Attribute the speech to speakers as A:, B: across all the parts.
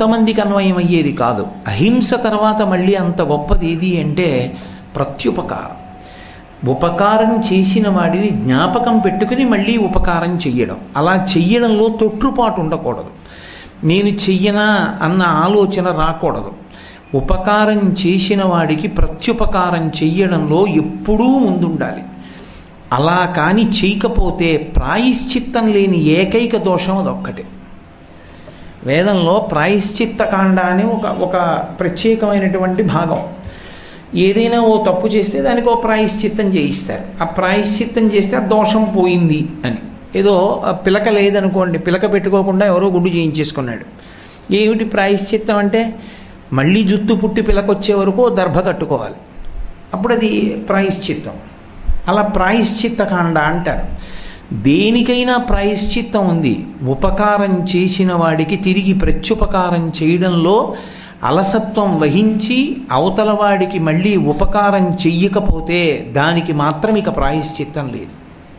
A: కొంతమందికి అన్వయం అయ్యేది కాదు అహింస తర్వాత మళ్ళీ అంత గొప్పది ఏది అంటే ప్రత్యుపకారం ఉపకారం చేసిన వాడిని జ్ఞాపకం పెట్టుకుని మళ్ళీ ఉపకారం చెయ్యడం అలా చెయ్యడంలో తొట్టుపాటు ఉండకూడదు నేను చెయ్యనా అన్న ఆలోచన రాకూడదు ఉపకారం చేసిన వాడికి ప్రత్యుపకారం చెయ్యడంలో ఎప్పుడూ ముందుండాలి అలా కానీ చేయకపోతే ప్రాయశ్చిత్తం లేని ఏకైక దోషం అదొక్కటే వేదంలో ప్రాయశ్చిత్త కాండ అని ఒక ఒక ప్రత్యేకమైనటువంటి భాగం ఏదైనా ఓ తప్పు చేస్తే దానికి ఓ ప్రాయశ్చిత్తం చేయిస్తారు ఆ ప్రాయశ్చిత్తం చేస్తే ఆ దోషం పోయింది అని ఏదో ఆ పిలక లేదనుకోండి పిలక పెట్టుకోకుండా ఎవరో గుడ్డు చేయించేసుకున్నాడు ఏమిటి ప్రాయశ్చిత్తం అంటే మళ్ళీ జుత్తు పుట్టి పిలకొచ్చే వరకు ఓ దర్భ కట్టుకోవాలి అప్పుడు అది ప్రాయశ్చిత్తం అలా ప్రాయశ్చిత్త కాండ అంటారు దేనికైనా ప్రాయశ్చిత్తం ఉంది ఉపకారం చేసిన వాడికి తిరిగి ప్రత్యుపకారం చేయడంలో అలసత్వం వహించి అవతల వాడికి మళ్ళీ ఉపకారం చెయ్యకపోతే దానికి మాత్రం ఇక ప్రాయశ్చిత్తం లేదు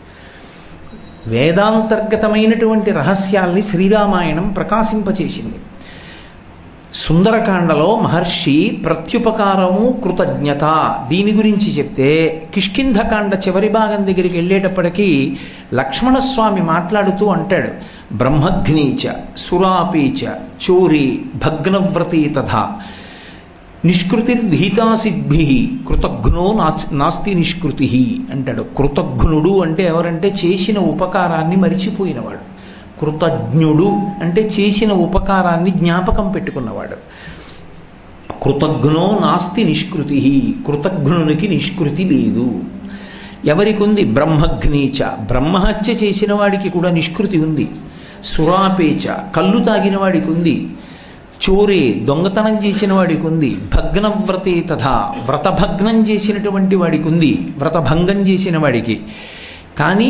A: వేదాంతర్గతమైనటువంటి రహస్యాల్ని శ్రీరామాయణం ప్రకాశింపచేసింది సుందరకాండలో మహర్షి ప్రత్యుపకారము కృతజ్ఞత దీని గురించి చెప్తే కిష్కింధకాండ చివరి భాగం దగ్గరికి వెళ్ళేటప్పటికీ లక్ష్మణస్వామి మాట్లాడుతూ అంటాడు బ్రహ్మఘ్నీచ సురాపీచ చోరీ భగ్నవ్రతీ తథా నిష్కృతిర్విహితాసిద్భి కృతఘ్నో నాస్- నాస్తి నిష్కృతి అంటాడు కృతఘ్నుడు అంటే ఎవరంటే చేసిన ఉపకారాన్ని మరిచిపోయినవాడు కృతజ్ఞుడు అంటే చేసిన ఉపకారాన్ని జ్ఞాపకం పెట్టుకున్నవాడు కృతజ్ఞో నాస్తి నిష్కృతి కృతజ్ఞునికి నిష్కృతి లేదు ఎవరికి ఉంది బ్రహ్మఘ్నీచ బ్రహ్మహత్య చేసిన వాడికి కూడా నిష్కృతి ఉంది సురాపేచ కళ్ళు తాగిన వాడికి ఉంది చోరే దొంగతనం చేసిన వాడికి ఉంది భగ్నవ్రతే తథా వ్రతభగ్నం చేసినటువంటి వాడికి ఉంది వ్రతభంగం చేసిన వాడికి కానీ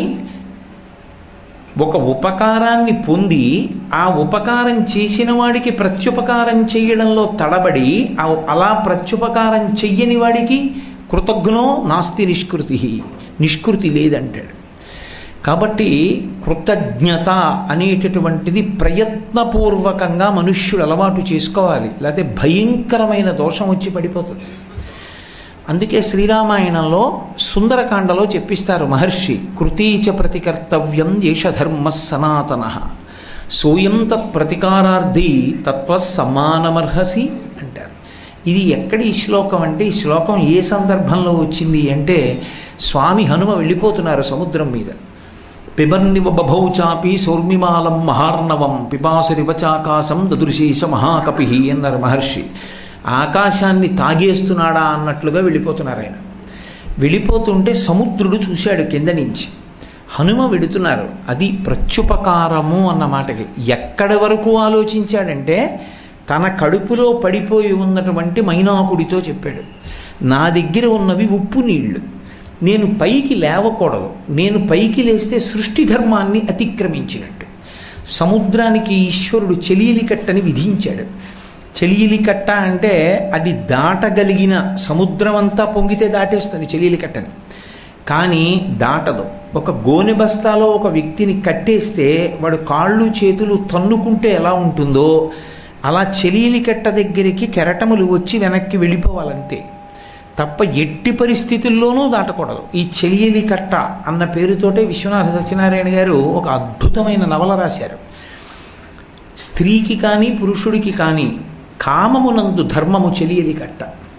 A: ఒక ఉపకారాన్ని పొంది ఆ ఉపకారం చేసిన వాడికి ప్రత్యుపకారం చేయడంలో తడబడి ఆ అలా ప్రత్యుపకారం చెయ్యని వాడికి కృతజ్ఞో నాస్తి నిష్కృతి నిష్కృతి లేదంటాడు కాబట్టి కృతజ్ఞత అనేటటువంటిది ప్రయత్నపూర్వకంగా మనుష్యుడు అలవాటు చేసుకోవాలి లేకపోతే భయంకరమైన దోషం వచ్చి పడిపోతుంది అందుకే శ్రీరామాయణంలో సుందరకాండలో చెప్పిస్తారు మహర్షి కృతీచ ప్రతికర్తవ్యం ఏష ధర్మ సనాతన సోయం తత్ ప్రతికారార్థి తత్వ సమానమర్హసి అంటారు ఇది ఎక్కడి ఈ శ్లోకం అంటే ఈ శ్లోకం ఏ సందర్భంలో వచ్చింది అంటే స్వామి హనుమ వెళ్ళిపోతున్నారు సముద్రం మీద పిబన్నివ బభౌ చాపి సౌర్మిమాలం మహార్ణవం పిపాసురివచాకాశం దదృశీష మహాకపి అన్నారు మహర్షి ఆకాశాన్ని తాగేస్తున్నాడా అన్నట్లుగా వెళ్ళిపోతున్నారు ఆయన వెళ్ళిపోతుంటే సముద్రుడు చూశాడు కింద నుంచి హనుమ వెడుతున్నారు అది ప్రత్యుపకారము అన్న మాటకి ఎక్కడి వరకు ఆలోచించాడంటే తన కడుపులో పడిపోయి ఉన్నటువంటి మైనాకుడితో చెప్పాడు నా దగ్గర ఉన్నవి ఉప్పు నీళ్లు నేను పైకి లేవకూడదు నేను పైకి లేస్తే సృష్టి ధర్మాన్ని అతిక్రమించినట్టు సముద్రానికి ఈశ్వరుడు చెలియలి కట్టని విధించాడు చెలియలి కట్ట అంటే అది దాటగలిగిన సముద్రం అంతా పొంగితే దాటేస్తుంది చెలియలి కట్టని కానీ దాటదు ఒక గోనె బస్తాలో ఒక వ్యక్తిని కట్టేస్తే వాడు కాళ్ళు చేతులు తన్నుకుంటే ఎలా ఉంటుందో అలా చెలియలి కట్ట దగ్గరికి కెరటములు వచ్చి వెనక్కి వెళ్ళిపోవాలంతే తప్ప ఎట్టి పరిస్థితుల్లోనూ దాటకూడదు ఈ చెలియలి కట్ట అన్న పేరుతోటే విశ్వనాథ సత్యనారాయణ గారు ఒక అద్భుతమైన నవల రాశారు స్త్రీకి కానీ పురుషుడికి కానీ కామమునందు ధర్మము చెలియలి కట్ట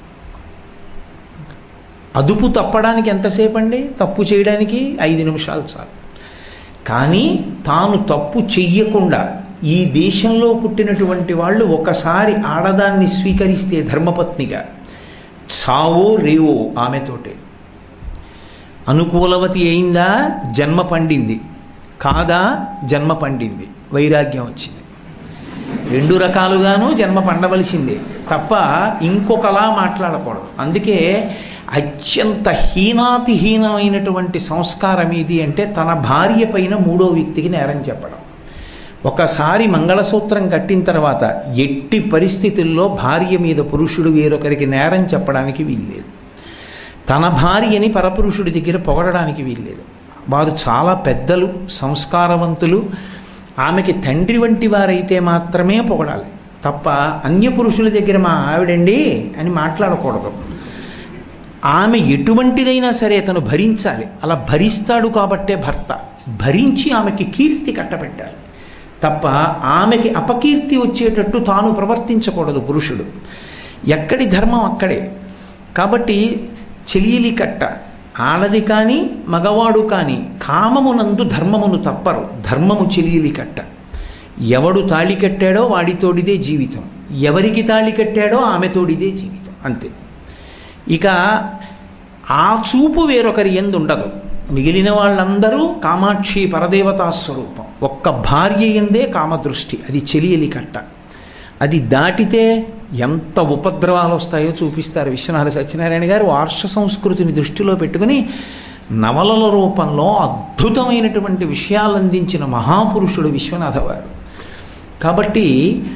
A: అదుపు తప్పడానికి ఎంతసేపు అండి తప్పు చేయడానికి ఐదు నిమిషాలు చాలు కానీ తాను తప్పు చెయ్యకుండా ఈ దేశంలో పుట్టినటువంటి వాళ్ళు ఒకసారి ఆడదాన్ని స్వీకరిస్తే ధర్మపత్నిగా చావో రేవో ఆమెతోటే అనుకూలవతి అయిందా జన్మ పండింది కాదా జన్మ పండింది వైరాగ్యం వచ్చింది రెండు రకాలుగాను జన్మ పండవలసిందే తప్ప ఇంకొకలా మాట్లాడకూడదు అందుకే అత్యంత హీనాతిహీనమైనటువంటి సంస్కారం ఏది అంటే తన భార్య పైన మూడో వ్యక్తికి నేరం చెప్పడం ఒకసారి మంగళసూత్రం కట్టిన తర్వాత ఎట్టి పరిస్థితుల్లో భార్య మీద పురుషుడు వేరొకరికి నేరం చెప్పడానికి వీల్లేదు తన భార్యని పరపురుషుడి దగ్గర పొగడడానికి వీల్లేదు వారు చాలా పెద్దలు సంస్కారవంతులు ఆమెకి తండ్రి వంటి వారైతే మాత్రమే పొగడాలి తప్ప అన్య పురుషుల దగ్గర మా ఆవిడండి అని మాట్లాడకూడదు ఆమె ఎటువంటిదైనా సరే అతను భరించాలి అలా భరిస్తాడు కాబట్టే భర్త భరించి ఆమెకి కీర్తి కట్టబెట్టాలి తప్ప ఆమెకి అపకీర్తి వచ్చేటట్టు తాను ప్రవర్తించకూడదు పురుషుడు ఎక్కడి ధర్మం అక్కడే కాబట్టి చెలియలి కట్ట ఆడది కానీ మగవాడు కానీ కామమునందు ధర్మమును తప్పరు ధర్మము చెలియలి కట్ట ఎవడు తాళి కట్టాడో వాడితోడిదే జీవితం ఎవరికి తాళి కట్టాడో ఆమెతోడిదే జీవితం అంతే ఇక ఆ చూపు వేరొకరి ఎందు ఉండదు మిగిలిన వాళ్ళందరూ కామాక్షి పరదేవతా స్వరూపం ఒక్క భార్య ఎందే కామదృష్టి అది చెలియలి కట్ట అది దాటితే ఎంత ఉపద్రవాలు వస్తాయో చూపిస్తారు విశ్వనాథ సత్యనారాయణ గారు వార్ష సంస్కృతిని దృష్టిలో పెట్టుకుని నవలల రూపంలో అద్భుతమైనటువంటి విషయాలు అందించిన మహాపురుషుడు విశ్వనాథ వారు కాబట్టి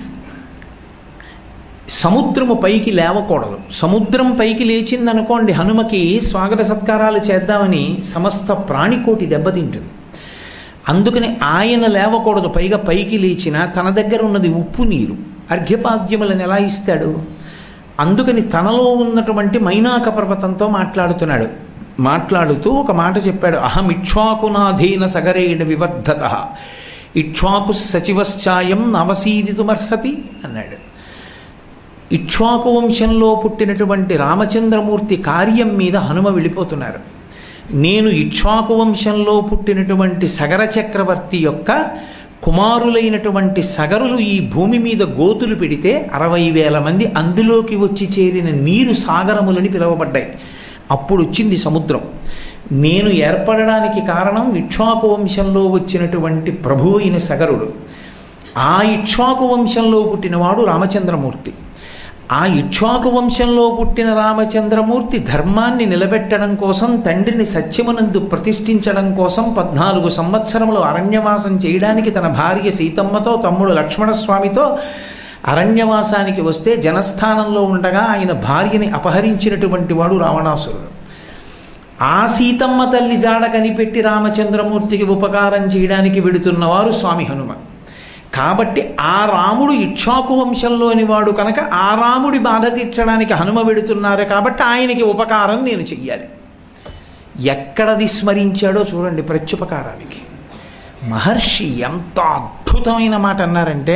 A: సముద్రము పైకి లేవకూడదు సముద్రం పైకి లేచిందనుకోండి హనుమకి స్వాగత సత్కారాలు చేద్దామని సమస్త ప్రాణికోటి దెబ్బతింటుంది అందుకని ఆయన లేవకూడదు పైగా పైకి లేచిన తన దగ్గర ఉన్నది ఉప్పు నీరు అర్ఘ్యపాద్యములను ఎలా ఇస్తాడు అందుకని తనలో ఉన్నటువంటి మైనాక పర్వతంతో మాట్లాడుతున్నాడు మాట్లాడుతూ ఒక మాట చెప్పాడు అహం ఇక్ష్వాకునాధీన సగరేణ వివర్ధత ఇక్ష్వాకు సచివశ్చాయం నవసీదితుమర్హతి అన్నాడు ఇక్ష్వాకు వంశంలో పుట్టినటువంటి రామచంద్రమూర్తి కార్యం మీద హనుమ వెళ్ళిపోతున్నారు నేను ఇక్ష్వాకు వంశంలో పుట్టినటువంటి సగర చక్రవర్తి యొక్క కుమారులైనటువంటి సగరులు ఈ భూమి మీద గోతులు పెడితే అరవై వేల మంది అందులోకి వచ్చి చేరిన నీరు సాగరములని పిలువబడ్డాయి అప్పుడు వచ్చింది సముద్రం నేను ఏర్పడడానికి కారణం ఇక్ష్వాకు వంశంలో వచ్చినటువంటి ప్రభు అయిన సగరుడు ఆ ఇక్ష్వాకు వంశంలో పుట్టినవాడు రామచంద్రమూర్తి ఆ ఇక్ష్వాకు వంశంలో పుట్టిన రామచంద్రమూర్తి ధర్మాన్ని నిలబెట్టడం కోసం తండ్రిని సత్యమునందు ప్రతిష్ఠించడం కోసం పద్నాలుగు సంవత్సరములు అరణ్యవాసం చేయడానికి తన భార్య సీతమ్మతో తమ్ముడు లక్ష్మణస్వామితో అరణ్యవాసానికి వస్తే జనస్థానంలో ఉండగా ఆయన భార్యని అపహరించినటువంటి వాడు రావణాసురుడు ఆ సీతమ్మ తల్లి జాడ కనిపెట్టి రామచంద్రమూర్తికి ఉపకారం చేయడానికి వెడుతున్నవారు స్వామి హనుమ కాబట్టి ఆ రాముడు ఇక్ష్వాకు వంశంలోని వాడు కనుక ఆ రాముడి బాధ తీర్చడానికి హనుమ వెడుతున్నారు కాబట్టి ఆయనకి ఉపకారం నేను చెయ్యాలి ఎక్కడది స్మరించాడో చూడండి ప్రత్యుపకారానికి మహర్షి ఎంత అద్భుతమైన మాట అన్నారంటే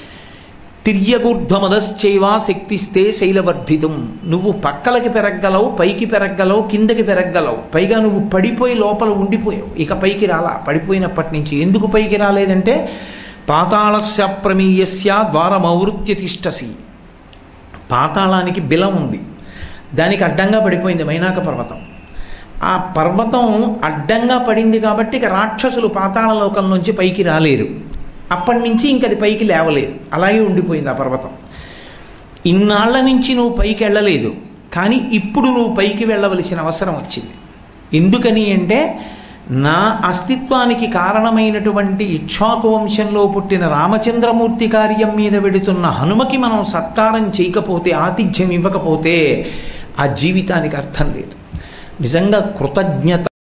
A: తిర్యగూర్ధ్వమదశ్చైవా శక్తిస్తే శైలవర్ధితం నువ్వు పక్కలకి పెరగలవు పైకి పెరగలవు కిందకి పెరగలవు పైగా నువ్వు పడిపోయి లోపల ఉండిపోయావు ఇక పైకి రాలా పడిపోయినప్పటి నుంచి ఎందుకు పైకి రాలేదంటే పాతాళస్య ప్రమీయస్య ద్వారమౌవృత్య తిష్టసి పాతాళానికి బిలం ఉంది దానికి అడ్డంగా పడిపోయింది మైనాక పర్వతం ఆ పర్వతం అడ్డంగా పడింది కాబట్టి ఇక రాక్షసులు పాతాళ లోకం నుంచి పైకి రాలేరు అప్పటి నుంచి ఇంక అది పైకి లేవలేదు అలాగే ఉండిపోయింది ఆ పర్వతం ఇన్నాళ్ల నుంచి నువ్వు పైకి వెళ్ళలేదు కానీ ఇప్పుడు నువ్వు పైకి వెళ్ళవలసిన అవసరం వచ్చింది ఎందుకని అంటే నా అస్తిత్వానికి కారణమైనటువంటి ఇక్ష్వాకు వంశంలో పుట్టిన రామచంద్రమూర్తి కార్యం మీద వెడుతున్న హనుమకి మనం సత్కారం చేయకపోతే ఆతిథ్యం ఇవ్వకపోతే ఆ జీవితానికి అర్థం లేదు నిజంగా కృతజ్ఞత